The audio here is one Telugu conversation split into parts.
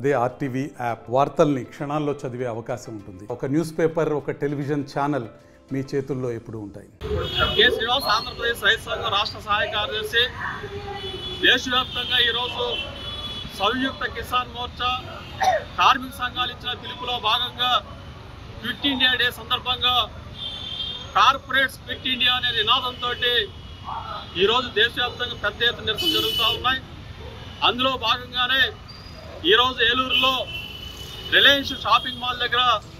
అదే ఆర్టీవీ యాప్ వార్తల్ని క్షణాల్లో చదివే అవకాశం ఉంటుంది ఒక న్యూస్ పేపర్ ఒక టెలివిజన్ ఛానల్ మీ చేతుల్లో ఎప్పుడూ ఉంటాయి కె శ్రీనివాస్ ఆంధ్రప్రదేశ్ రైతు సంఘం రాష్ట్ర సహాయ కార్యదర్శి దేశవ్యాప్తంగా ఈరోజు సంయుక్త కిసాన్ మోర్చా కార్మిక సంఘాలు ఇచ్చిన పిలుపులో భాగంగా క్విట్ ఇండియా డే సందర్భంగా కార్పొరేట్స్ క్విట్ ఇండియా అనే నినాదంతో ఈరోజు దేశవ్యాప్తంగా పెద్ద ఎత్తున నిరసన జరుగుతూ ఉన్నాయి అందులో భాగంగానే ఈరోజు ఏలూరులో రిలయన్స్ షాపింగ్ మాల్ దగ్గర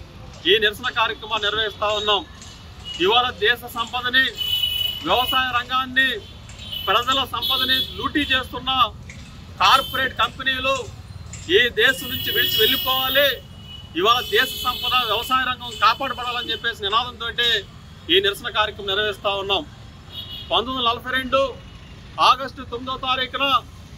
ఈ నిరసన కార్యక్రమాన్ని నిర్వహిస్తూ ఉన్నాం ఇవాళ దేశ సంపదని వ్యవసాయ రంగాన్ని ప్రజల సంపదని లూటీ చేస్తున్న కార్పొరేట్ కంపెనీలు ఈ దేశం నుంచి విడిచి వెళ్ళిపోవాలి ఇవాళ దేశ సంపద వ్యవసాయ రంగం కాపాడబడాలని చెప్పేసి నినాదంతో ఈ నిరసన కార్యక్రమం నిర్వహిస్తూ ఉన్నాం పంతొమ్మిది వందల నలభై రెండు ఆగస్టు తొమ్మిదో తారీఖున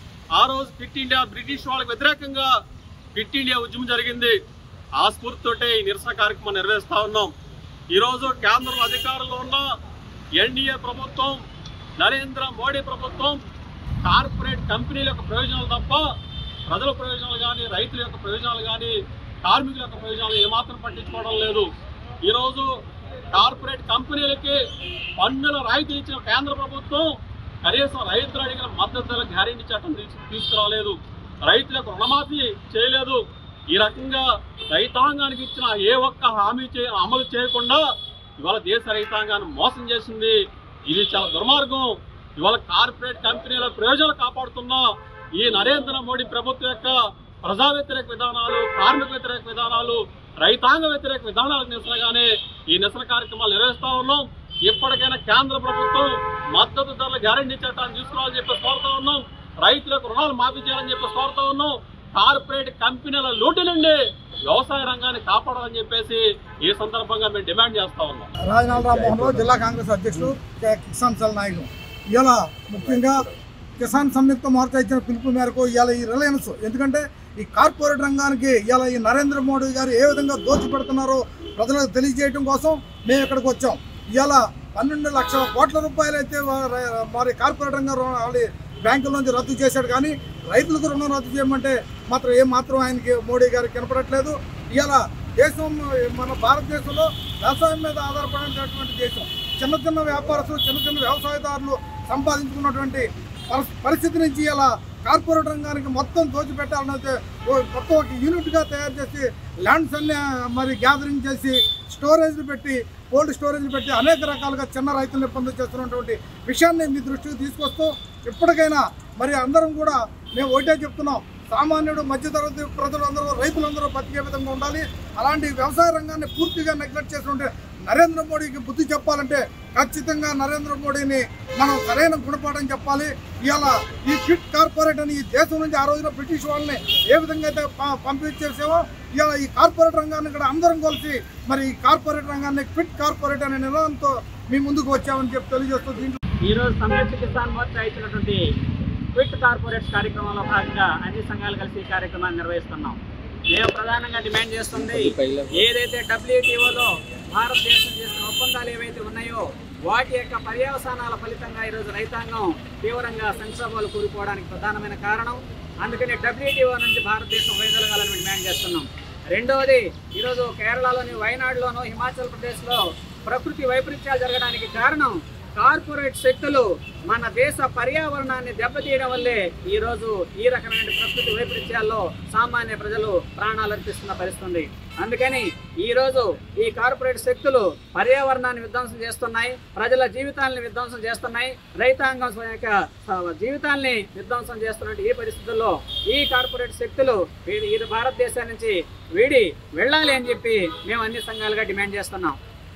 ఆ రోజు క్విట్ ఇండియా బ్రిటిష్ వాళ్ళకి వ్యతిరేకంగా క్విట్ ఇండియా ఉద్యమం జరిగింది ఆ స్ఫూర్తితోటే ఈ నిరసన కార్యక్రమం నిర్వహిస్తూ ఉన్నాం ఈరోజు కేంద్రంలో అధికారంలో ఉన్న ఎన్డీఏ ప్రభుత్వం నరేంద్ర మోడీ ప్రభుత్వం కార్పొరేట్ కంపెనీల యొక్క ప్రయోజనాలు తప్ప ప్రజల ప్రయోజనాలు కానీ రైతుల యొక్క ప్రయోజనాలు కానీ కార్మికుల యొక్క ప్రయోజనాలు ఏమాత్రం పట్టించుకోవడం లేదు ఈరోజు కార్పొరేట్ కంపెనీలకి పన్నుల రాయితీ ఇచ్చిన కేంద్ర ప్రభుత్వం కనీసం రైతులు అడిగిన మద్దతు ధర గ్యారెంటీ చట్టం తీసు- తీసుకురాలేదు రైతులకు రుణమాఫీ చేయలేదు ఈ రకంగా రైతాంగానికి ఇచ్చిన ఏ ఒక్క హామీ చే అమలు చేయకుండా ఇవాళ దేశ రైతాంగాన్ని మోసం చేసింది ఇది చాలా దుర్మార్గం ఇవాళ కార్పొరేట్ కంపెనీల ప్రయోజనాలు కాపాడుతున్న ఈ నరేంద్ర మోడీ ప్రభుత్వం యొక్క ప్రజా వ్యతిరేక విధానాలు కార్మిక వ్యతిరేక విధానాలు రైతాంగ వ్యతిరేక విధానాలకు నిరసనగానే ఈ నిరసన కార్యక్రమాలు నిర్వహిస్తా ఉన్నాం ఇప్పటికైనా కేంద్ర ప్రభుత్వం మద్దతు ధరల గ్యారంటీ చట్టాన్ని తీసుకురావాలని చెప్పి కోరుతా ఉన్నాం రైతులకు రుణాలు మాఫీ చేయాలని చెప్పి కోరుతా ఉన్నాం కార్పొరేట్ కంపెనీల లూటి నుండి వ్యవసాయ రంగాన్ని కాపాడాలని చెప్పేసి ఈ సందర్భంగా మేము డిమాండ్ చేస్తా ఉన్నాం రాజనాల రామ్మోహన్ రావు జిల్లా కాంగ్రెస్ అధ్యక్షుడు కే- కిసాన్ సెల్ నాయకుడు ఇవాళ ముఖ్యంగా కిసాన్ సంయుక్త మోర్చా ఇచ్చిన పిలుపు మేరకు ఇవాళ ఈ రిలయన్స్ ఎందుకంటే ఈ కార్పొరేట్ రంగానికి ఇవాళ ఈ నరేంద్ర మోడీ గారు ఏ విధంగా దోచిపెడుతున్నారో ప్రజలకు తెలియజేయడం కోసం మేము ఇక్కడికి వచ్చాం ఇవాళ పన్నెండు లక్షల కోట్ల రూపాయలు అయితే వా- ర- మరి కార్పొరేట్ రంగం రు- వాళ్ళ బ్యాంకుల నుంచి రద్దు చేశాడు కానీ రైతులకు రుణం రద్దు చేయమంటే మాత్రం ఏం మాత్రం ఆయనకి మోడీ గారికి కనపడట్లేదు ఇవాళ దేశం మన భారతదేశంలో వ్యవసాయం మీద ఆధారపడినటువంటి దేశం చిన్న చిన్న వ్యాపారస్తులు చిన్న చిన్న వ్యవసాయదారులు సంపాదించుకున్నటువంటి పరిస్- పరిస్థితి నుంచి ఇలా కార్పొరేట్ రంగానికి మొత్తం దోచిపెట్టాలనైతే ఓ- మొత్తం ఒక యూనిట్గా తయారు చేసి ల్యాండ్స్ అన్ని మరి గ్యాదరింగ్ చేసి స్టోరేజ్లు పెట్టి కోల్డ్ స్టోరేజ్లు పెట్టి అనేక రకాలుగా చిన్న రైతులను ఇబ్బంది చేస్తున్నటువంటి విషయాన్ని మీ దృష్టికి తీసుకొస్తూ ఇప్పటికైనా మరి అందరం కూడా మేము ఒకటే చెప్తున్నాం సామాన్యుడు మధ్యతరగతి ప్రజలందరూ రైతులందరూ బతికే విధంగా ఉండాలి అలాంటి వ్యవసాయ రంగాన్ని పూర్తిగా నెగ్లెక్ట్ చేస్తుంటే నరేంద్ర మోడీకి బుద్ధి చెప్పాలంటే ఖచ్చితంగా నరేంద్ర మోడీని మనం సరైన గుణపాఠం చెప్పాలి ఇవాళ ఈ ఫిట్ కార్పొరేట్ అని ఈ దేశం నుంచి ఆ రోజున బ్రిటిష్ వాళ్ళని ఏ విధంగా అయితే ప- పంపించేసామో ఇవాళ ఈ కార్పొరేట్ రంగాన్ని ఇక్కడ అందరం కలిసి మరి ఈ కార్పొరేట్ రంగాన్ని క్విట్ కార్పొరేట్ అనే నినాదంతో మీ ముందుకు వచ్చామని చెప్పి తెలియజేస్తూ దీంట్లో ఈరోజు సంయుక్త కిసాన్ మోర్చా ఇచ్చినటువంటి క్విట్ కార్పొరేట్స్ కార్యక్రమంలో భాగంగా అన్ని సంఘాలు కలిసి ఈ కార్యక్రమాన్ని నిర్వహిస్తున్నాం మేము ప్రధానంగా డిమాండ్ చేస్తుంది ఏదైతే డబ్ల్యూటీఓలో భారతదేశం చేసిన ఒప్పందాలు ఏవైతే ఉన్నాయో వాటి యొక్క పర్యవసానాల ఫలితంగా ఈరోజు రైతాంగం తీవ్రంగా సంక్షోభాలు కూరుకోవడానికి ప్రధానమైన కారణం అందుకని డబ్ల్యూటీఓ నుంచి భారతదేశం వైదొలగాలని డిమాండ్ చేస్తున్నాం రెండవది ఈరోజు కేరళలోని వయనాడులోను హిమాచల్ ప్రదేశ్లో ప్రకృతి వైపరీత్యాలు జరగడానికి కారణం కార్పొరేట్ శక్తులు మన దేశ పర్యావరణాన్ని దెబ్బతీయడం వల్లే ఈరోజు ఈ రకమైన ప్రకృతి వైపరీత్యాల్లో సామాన్య ప్రజలు ప్రాణాలు అర్పిస్తున్న పరిస్థితి ఉంది అందుకని ఈరోజు ఈ కార్పొరేట్ శక్తులు పర్యావరణాన్ని విధ్వంసం చేస్తున్నాయి ప్రజల జీవితాలను విధ్వంసం చేస్తున్నాయి రైతాంగం స్వ- యొక్క స- జీవితాల్ని విధ్వంసం చేస్తున్న ఈ పరిస్థితుల్లో ఈ కార్పొరేట్ శక్తులు ఈ ఈ భారతదేశం నుంచి వీడి వెళ్ళాలి అని చెప్పి మేము అన్ని సంఘాలుగా డిమాండ్ చేస్తున్నాం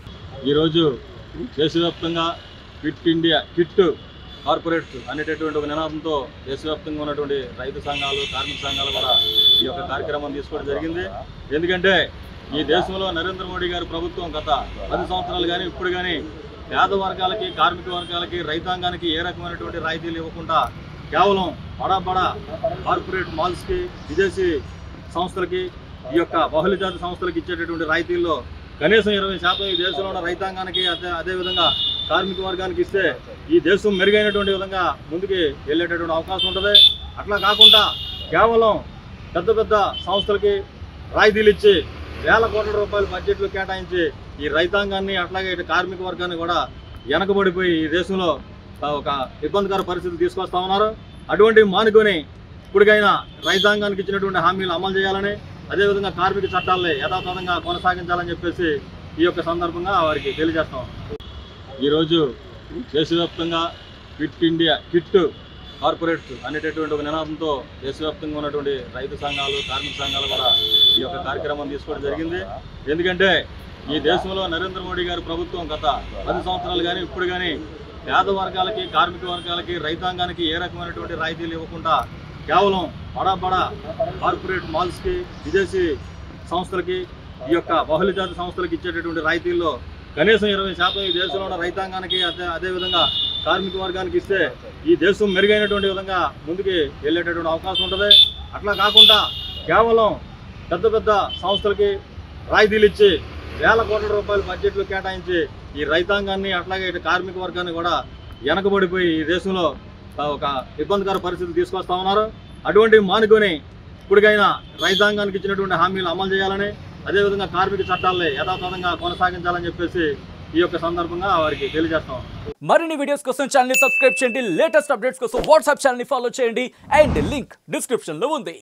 ఈరోజు దేశవ్యాప్తంగా క్విట్ ఇండియా కిట్ కార్పొరేట్స్ అనేటటువంటి ఒక నినాదంతో దేశవ్యాప్తంగా ఉన్నటువంటి రైతు సంఘాలు కార్మిక సంఘాలు కూడా ఈ యొక్క కార్యక్రమం తీసుకోవడం జరిగింది ఎందుకంటే ఈ దేశంలో నరేంద్ర మోడీ గారి ప్రభుత్వం గత పది సంవత్సరాలు కానీ ఇప్పుడు కానీ పేద వర్గాలకి కార్మిక వర్గాలకి రైతాంగానికి ఏ రకమైనటువంటి రాయితీలు ఇవ్వకుండా కేవలం బడా బడా కార్పొరేట్ మాల్స్కి విదేశీ సంస్థలకి ఈ యొక్క బహుళజాతి సంస్థలకు ఇచ్చేటటువంటి రాయితీల్లో కనీసం ఇరవై శాతం ఈ దేశంలో ఉన్న రైతాంగానికి అదే అదేవిధంగా కార్మిక వర్గానికి ఇస్తే ఈ దేశం మెరుగైనటువంటి విధంగా ముందుకు వెళ్ళేటటువంటి అవకాశం ఉంటుంది అట్లా కాకుండా కేవలం పెద్ద పెద్ద సంస్థలకి రాయితీలు ఇచ్చి వేల కోట్ల రూపాయల బడ్జెట్లు కేటాయించి ఈ రైతాంగాన్ని అట్లాగే ఇటు కార్మిక వర్గాన్ని కూడా వెనకబడిపోయి ఈ దేశంలో ఆ, ఒక ఇబ్బందికర పరిస్థితి తీసుకొస్తా ఉన్నారు అటువంటివి మానుకొని ఇప్పటికైనా రైతాంగానికి ఇచ్చినటువంటి హామీలు అమలు చేయాలని అదేవిధంగా కార్మిక చట్టాలని యథాతథంగా కొనసాగించాలని చెప్పేసి ఈ యొక్క సందర్భంగా వారికి తెలియజేస్తాం ఈరోజు దేశవ్యాప్తంగా ఫిట్ ఇండియా కిట్ కార్పొరేట్స్ అనేటటువంటి ఒక నినాదంతో దేశవ్యాప్తంగా ఉన్నటువంటి రైతు సంఘాలు కార్మిక సంఘాలు కూడా ఈ యొక్క కార్యక్రమం తీసుకోవడం జరిగింది ఎందుకంటే ఈ దేశంలో నరేంద్ర మోడీ గారి ప్రభుత్వం గత పది సంవత్సరాలు కానీ ఇప్పుడు కానీ పేద వర్గాలకి కార్మిక వర్గాలకి రైతాంగానికి ఏ రకమైనటువంటి రాయితీలు ఇవ్వకుండా కేవలం బడా బడా కార్పొరేట్ మాల్స్కి విదేశీ సంస్థలకి ఈ యొక్క బహుళజాతి సంస్థలకు ఇచ్చేటటువంటి రాయితీల్లో కనీసం ఇరవై శాతం ఈ దేశంలో ఉన్న రైతాంగానికి అదే అదేవిధంగా కార్మిక వర్గానికి ఇస్తే ఈ దేశం మెరుగైనటువంటి విధంగా ముందుకి వెళ్ళేటటువంటి అవకాశం ఉంటుంది అట్లా కాకుండా కేవలం పెద్ద పెద్ద సంస్థలకి రాయితీలు ఇచ్చి వేల కోట్ల రూపాయల బడ్జెట్లు కేటాయించి ఈ రైతాంగాన్ని అట్లాగే ఇటు కార్మిక వర్గాన్ని కూడా వెనకబడిపోయి ఈ దేశంలో ఆ, ఒక ఇబ్బందికర పరిస్థితి తీసుకొస్తా ఉన్నారు అటువంటివి మానుకొని ఇప్పటికైనా రైతాంగానికి ఇచ్చినటువంటి హామీలు అమలు చేయాలని అదేవిధంగా కార్మిక చట్టాలని యథాతథంగా కొనసాగించాలని చెప్పేసి ఈ యొక్క సందర్భంగా వారికి తెలియజేస్తాం మరిన్ని వీడియోస్ కోసం ఛానల్ ని సబ్స్క్రైబ్ చేయండి లేటెస్ట్ అప్డేట్స్ కోసం వాట్సాప్ ఛానల్ ని ఫాలో చేయండి అండ్ లింక్ డిస్క్రిప్షన్ లో ఉంది